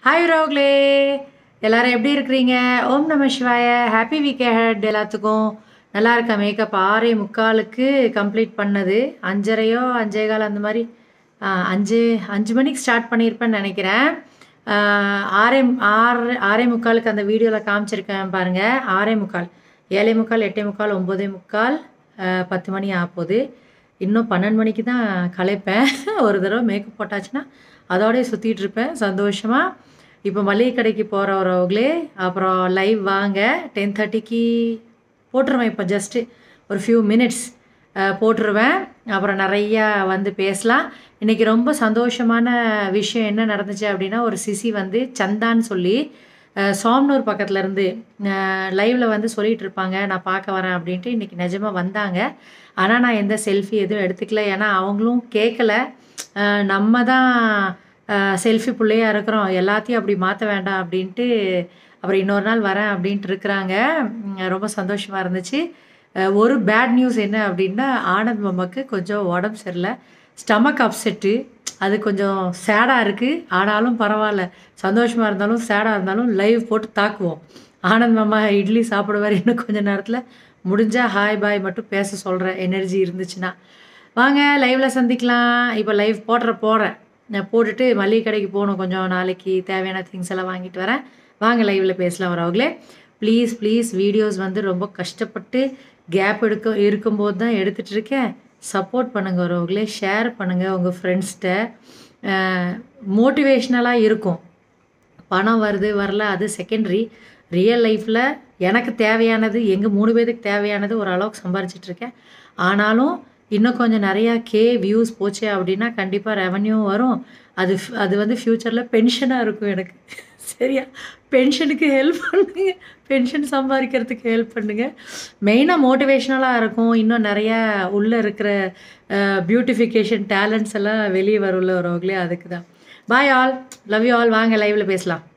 hi ரோக்லே எல்லாரும் எப்படி இருக்கிறீங்க ஓம் நம சிவாய ஹாப்பி வீக் ஹெட் எல்லாத்துக்கும் நல்லா இருக்கா மேக்கப் ஆறே முக்காலுக்கு கம்ப்ளீட் பண்ணது அஞ்சரையோ அஞ்சே கால் அந்த மாதிரி ஆ, அஞ்சு அஞ்சு மணிக்கு ஸ்டார்ட் பண்ணியிருப்பேன்னு நினைக்கிறேன் ஆ, ஆறே ஆறு ஆறே முக்காலுக்கு அந்த வீடியோவில் காமிச்சிருக்கேன் பாருங்கள் ஆறே முக்கால் ஏழே முக்கால் எட்டே முக்கால் ஒம்போதே முக்கால் ஆ, பத்து மணி ஆகப்போகுது இன்னும் பன்னெண்டு மணிக்கு தான் கலைப்பேன் ஒரு தடவை மேக்கப் போட்டாச்சுன்னா அதோடய சுற்றிட்டு இருப்பேன் சந்தோஷமாக இப்போ மளிகை கடைக்கு போகிறவர்களே அப்புறம் லைவ் வாங்க டென் தேர்ட்டிக்கு போட்டுருவேன் இப்போ ஜஸ்ட்டு ஒரு ஃபியூ மினிட்ஸ் போட்டுருவேன் அப்புறம் நிறையா வந்து பேசலாம் இன்றைக்கி ரொம்ப சந்தோஷமான விஷயம் என்ன நடந்துச்சு அப்படின்னா ஒரு சிசி வந்து சந்தான்னு சொல்லி அஹ், சோம்னூர் பக்கத்துல இருந்து லைவில் வந்து சொல்லிட்டு இருப்பாங்க நான் பார்க்க வரேன் அப்படின்ட்டு இன்றைக்கி நிஜமாக வந்தாங்க ஆனால் நான் எந்த செல்ஃபி எதுவும் எடுத்துக்கல ஏன்னா அவங்களும் கேட்கல அஹ், நம்ம தான் செல்ஃபி பிள்ளையா இருக்கிறோம் எல்லாத்தையும் அப்படி மாற்ற வேண்டாம் அப்படின்ட்டு அப்புறம் இன்னொரு நாள் வரேன் அப்படின்ட்டு இருக்கிறாங்க உம், ரொம்ப சந்தோஷமாக இருந்துச்சு அஹ், ஒரு பேட் நியூஸ் என்ன அப்படின்னா ஆனந்த் மாமாக்கு கொஞ்சம் உடம்பு சரியில்லை ஸ்டமக் அப்செட்டு அது கொஞ்சம் சேடாக இருக்குது ஆனாலும் பரவாயில்ல சந்தோஷமாக இருந்தாலும் சேடாக இருந்தாலும் லைவ் போட்டு தாக்குவோம் ஆனந்த் மாமா இட்லி சாப்பிடுவார் இன்னும் கொஞ்ச நேரத்தில் முடிஞ்சால் ஹாய் பாய் மட்டும் பேச சொல்கிறேன் எனர்ஜி இருந்துச்சுன்னா வாங்க லைவில் சந்திக்கலாம் இப்போ லைவ் போடுற போடுறேன் நான் போட்டுட்டு மளிகை கடைக்கு போகணும் கொஞ்சம் நாளைக்கு தேவையான திங்ஸ் எல்லாம் வாங்கிட்டு வரேன் வாங்க லைவில் பேசலாம் வரவங்களே ப்ளீஸ் ப்ளீஸ் வீடியோஸ் வந்து ரொம்ப கஷ்டப்பட்டு கேப் எடுக்க இருக்கும்போது தான் எடுத்துகிட்டு இருக்கேன் சப்போர்ட் பண்ணுங்க வரவங்களே ஷேர் பண்ணுங்கள் உங்கள் ஃப்ரெண்ட்ஸ்கிட்ட மோட்டிவேஷ்னலாக இருக்கும் பணம் வருது வரல அது செகண்டரி ரியல் லைஃப்பில் எனக்கு தேவையானது எங்கள் மூணு பேருக்கு தேவையானது ஓரளவுக்கு சம்பாரிச்சிட்டு இருக்கேன் ஆனாலும் இன்னும் கொஞ்சம் நிறையா கே வியூஸ் போச்சு அப்படின்னா கண்டிப்பாக ரெவன்யூ வரும் அது f- அது வந்து ஃப்யூச்சரில் பென்ஷனாக இருக்கும் எனக்கு சரியா பென்ஷனுக்கு ஹெல்ப் பண்ணுங்க பென்ஷன் சம்பாதிக்கிறதுக்கு ஹெல்ப் பண்ணுங்க மெயினாக மோட்டிவேஷ்னலாக இருக்கும் இன்னும் நிறையா உள்ளே இருக்கிற பியூட்டிஃபிகேஷன் டேலண்ட்ஸ் எல்லாம் வெளியே வரும்ல வரவங்களே அதுக்கு தான் bye all love you all வாங்க லைவில் பேசலாம்